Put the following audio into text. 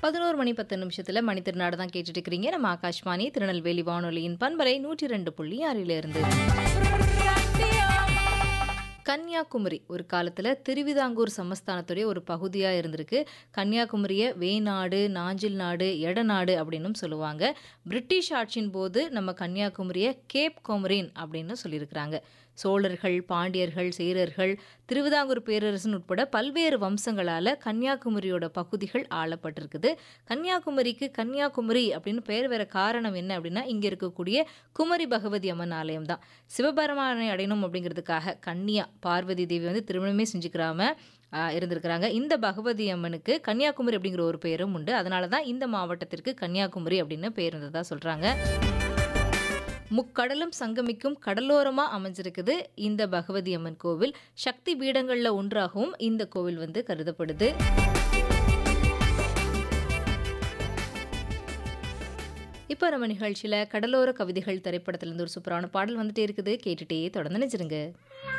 பதினோரு மணி பத்து நிமிஷத்துல மணி திருநாடு தான் கேட்டுட்டு இருக்கிறீங்க நம்ம ஆகாஷ்வாணி திருநெல்வேலி வானொலியின் பண்பலை நூற்றி ரெண்டு புள்ளி ஆறிலிருந்து கன்னியாகுமரி ஒரு காலத்தில் திருவிதாங்கூர் சமஸ்தானத்துடைய ஒரு பகுதியாக இருந்திருக்கு கன்னியாகுமரியை வேநாடு நாஞ்சில் நாடு எடநாடு அப்படின்னும் சொல்லுவாங்க பிரிட்டிஷ் ஆட்சியின் போது நம்ம கன்னியாகுமரியை கேப் கொமரின் அப்படின்னு சொல்லியிருக்கிறாங்க சோழர்கள் பாண்டியர்கள் சேரர்கள் திருவிதாங்கூர் பேரரசன் உட்பட பல்வேறு வம்சங்களால் கன்னியாகுமரியோட பகுதிகள் ஆளப்பட்டிருக்குது கன்னியாகுமரிக்கு கன்னியாகுமரி அப்படின்னு பெயர் வேற காரணம் என்ன அப்படின்னா இங்கே இருக்கக்கூடிய குமரி பகவதி அம்மன் ஆலயம் தான் சிவபெருமானை அடையணும் அப்படிங்கிறதுக்காக கன்னியா பார்வதி தேவி வந்து திருமணமே செஞ்சுக்கிறாம ஆஹ், இருந்திருக்கிறாங்க இந்த பகவதி அம்மனுக்கு கன்னியாகுமரி அப்படிங்கிற ஒரு பெயரும் உண்டு அதனால தான் இந்த மாவட்டத்திற்கு கன்னியாகுமரி அப்படின்னு பெயர் இருந்ததா சொல்கிறாங்க முக்கடலும் சங்கமிக்கும் கடலோரமா அமைஞ்சிருக்குது இந்த பகவதி அம்மன் கோவில் சக்தி பீடங்கள்ல ஒன்றாகவும் இந்த கோவில் வந்து கருதப்படுது இப்போ நம்ம நிகழ்ச்சியில கடலோர கவிதைகள் திரைப்படத்திலிருந்து ஒரு சூப்பரான பாடல் வந்துட்டே இருக்குது கேட்டுட்டே தொடர்ந்து நினைச்சிருங்க